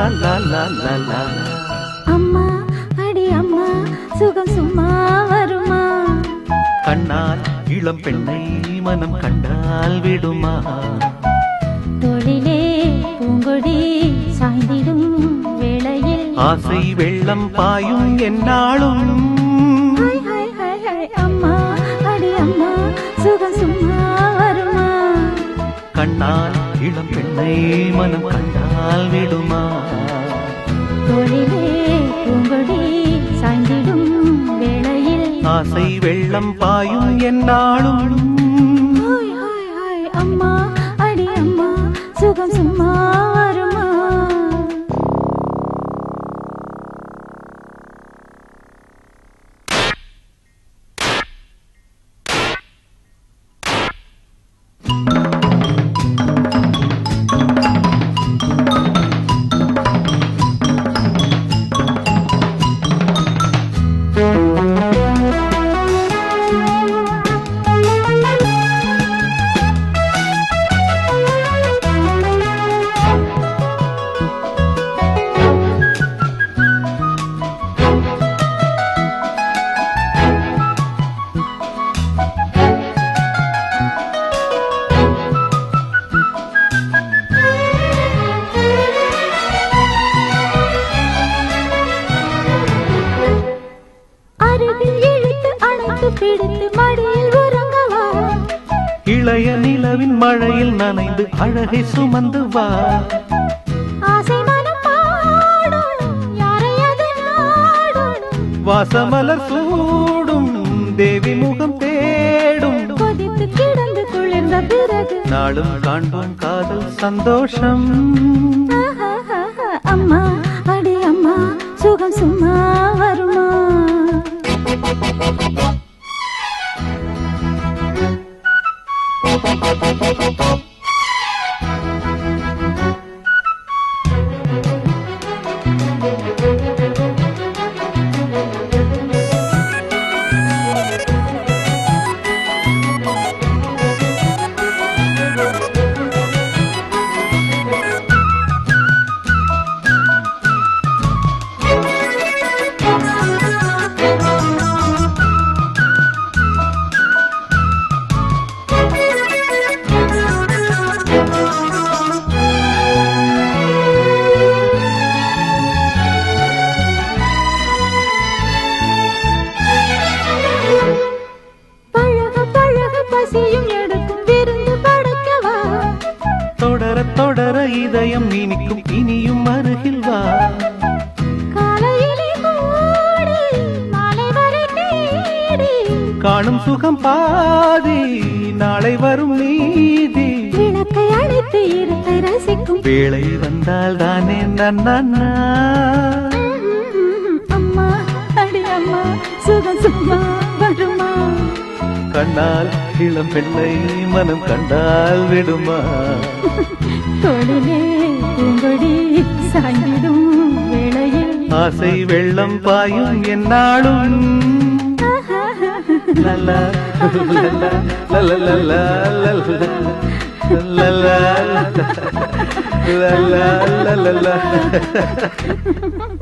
லா லா லா லா அம்மா அடி அம்மா சுகம் சும்மா வருமா கண்ணால் இளம் பெண்ணை மனம் கண்டால் விடுமா தொழிலே பூங்கொடி சாய்ந்திடும் வேளையில் ஆசை வெள்ளம் பாயும் என்னாலும் ஹாய் ஹாய் ஹாய் ஹாய் அம்மா அடி அம்மா சுகம் சும்மா வருமா கண்ணால் இளம் பெண்ணை மனம் கண்டால் விடுமா தொழிலே பூங்கொடி சாய்ந்திடும் வேளையில் ஆசை வெள்ளம் பாயும் என்னாலும் ஹாய் ஹாய் ஹாய் அம்மா அடி அம்மா சுகம் சும்மா வருமா அருகில் இழுத்து அணைத்து பிடித்து மடியில் உறங்கவா இளைய நிலவின் மழையில் நனைந்து அழகை சுமந்து வா ஆசை மனம் பாடும் யாரை அது நாடும் வாசமலர் சூடும் தேவி முகம் தேடும் கொதித்து கிடந்து குளிர்ந்த பிறகு நாளும் காண்போம் காதல் சந்தோஷம் ஆஹாஹாஹா, அம்மா அடி அம்மா சுகம் சும்மா வருமா பழக பழக பசியும் எடுக்கும் விருந்து படைக்கவா தொடர தொடர இதயம் இனிக்கும் இனியும் அருகில் வா காலையிலே கூடி மாலை வரை தேடி காணும் சுகம் பாதி நாளை வரும் நீதி விளக்கை அணைத்து இருட்டை ரசிக்கும் வேளை வந்தால் தானே நன்னா அம்மா அடி அம்மா சுகம் சும்மா வருமா கண்ணால் இளம் பெண்ணை மனம் கண்டால் விடுமா தொழிலே பூங்கொடி சாய்ந்திடும் வேளையில் ஆசை வெள்ளம் பாயும் என்னாலும் லலா, லலா, லலலலா, லலலா, லலலா, லலலா, லலலா.